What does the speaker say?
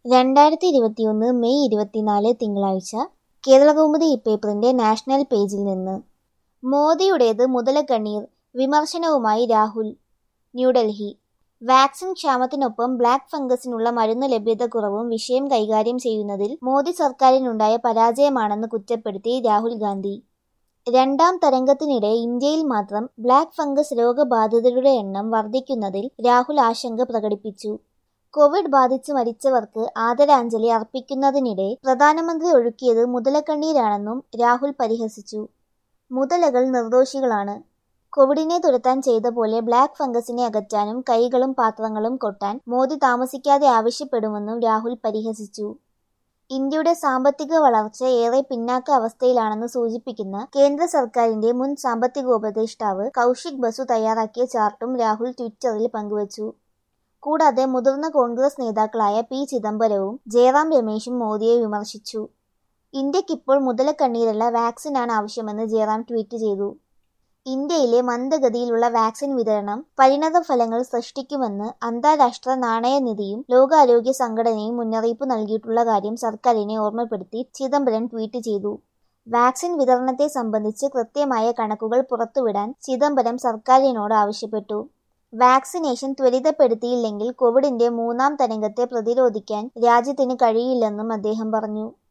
രണ്ടായിരത്തി ഇരുപത്തിയൊന്ന് മെയ് ഇരുപത്തിനാല് തിങ്കളാഴ്ച കേരളകൗമുദി ഇപ്പേപ്പറിന്റെ നാഷണൽ പേജിൽ നിന്ന് മോദിയുടേത് മുതലക്കണ്ണീർ വിമർശനവുമായി രാഹുൽ ന്യൂഡൽഹി വാക്സിൻ ക്ഷാമത്തിനൊപ്പം ബ്ലാക്ക് ഫംഗസിനുള്ള മരുന്ന് ലഭ്യതക്കുറവും വിഷയം കൈകാര്യം ചെയ്യുന്നതിൽ മോദി സർക്കാരിനുണ്ടായ പരാജയമാണെന്ന് കുറ്റപ്പെടുത്തി രാഹുൽ ഗാന്ധി രണ്ടാം തരംഗത്തിനിടെ ഇന്ത്യയിൽ മാത്രം ബ്ലാക്ക് ഫംഗസ് രോഗബാധിതരുടെ എണ്ണം വർദ്ധിക്കുന്നതിൽ രാഹുൽ ആശങ്ക പ്രകടിപ്പിച്ചു കോവിഡ് ബാധിച്ച് മരിച്ചവർക്ക് ആദരാഞ്ജലി അർപ്പിക്കുന്നതിനിടെ പ്രധാനമന്ത്രി ഒഴുക്കിയത് മുതലക്കണ്ണീരാണെന്നും രാഹുൽ പരിഹസിച്ചു മുതലകൾ നിർദോഷികളാണ് കോവിഡിനെ തുരത്താൻ ചെയ്ത പോലെ ബ്ലാക്ക് ഫംഗസിനെ അകറ്റാനും കൈകളും പാത്രങ്ങളും കൊട്ടാൻ മോദി താമസിക്കാതെ ആവശ്യപ്പെടുമെന്നും രാഹുൽ പരിഹസിച്ചു ഇന്ത്യയുടെ സാമ്പത്തിക വളർച്ച ഏറെ പിന്നാക്ക അവസ്ഥയിലാണെന്ന് സൂചിപ്പിക്കുന്ന കേന്ദ്ര സർക്കാരിന്റെ മുൻ സാമ്പത്തികോപദേഷ്ടാവ് കൗശിക് ബസു തയ്യാറാക്കിയ ചാർട്ടും രാഹുൽ ട്വിറ്ററിൽ പങ്കുവച്ചു കൂടാതെ മുതിർന്ന കോൺഗ്രസ് നേതാക്കളായ പി ചിദംബരവും ജയറാം രമേശും മോദിയെ വിമർശിച്ചു ഇന്ത്യക്കിപ്പോൾ മുതലക്കണ്ണീരല്ല വാക്സിനാണ് ആവശ്യമെന്ന് ജയറാം ട്വീറ്റ് ചെയ്തു ഇന്ത്യയിലെ മന്ദഗതിയിലുള്ള വാക്സിൻ വിതരണം പരിണത ഫലങ്ങൾ സൃഷ്ടിക്കുമെന്ന് അന്താരാഷ്ട്ര നാണയനിധിയും ലോകാരോഗ്യ സംഘടനയും മുന്നറിയിപ്പ് നൽകിയിട്ടുള്ള കാര്യം സർക്കാരിനെ ഓർമ്മപ്പെടുത്തി ചിദംബരം ട്വീറ്റ് ചെയ്തു വാക്സിൻ വിതരണത്തെ സംബന്ധിച്ച് കൃത്യമായ കണക്കുകൾ പുറത്തുവിടാൻ ചിദംബരം സർക്കാരിനോട് ആവശ്യപ്പെട്ടു വാക്സിനേഷൻ ത്വരിതപ്പെടുത്തിയില്ലെങ്കിൽ കോവിഡിന്റെ മൂന്നാം തരംഗത്തെ പ്രതിരോധിക്കാൻ രാജ്യത്തിന് കഴിയില്ലെന്നും അദ്ദേഹം പറഞ്ഞു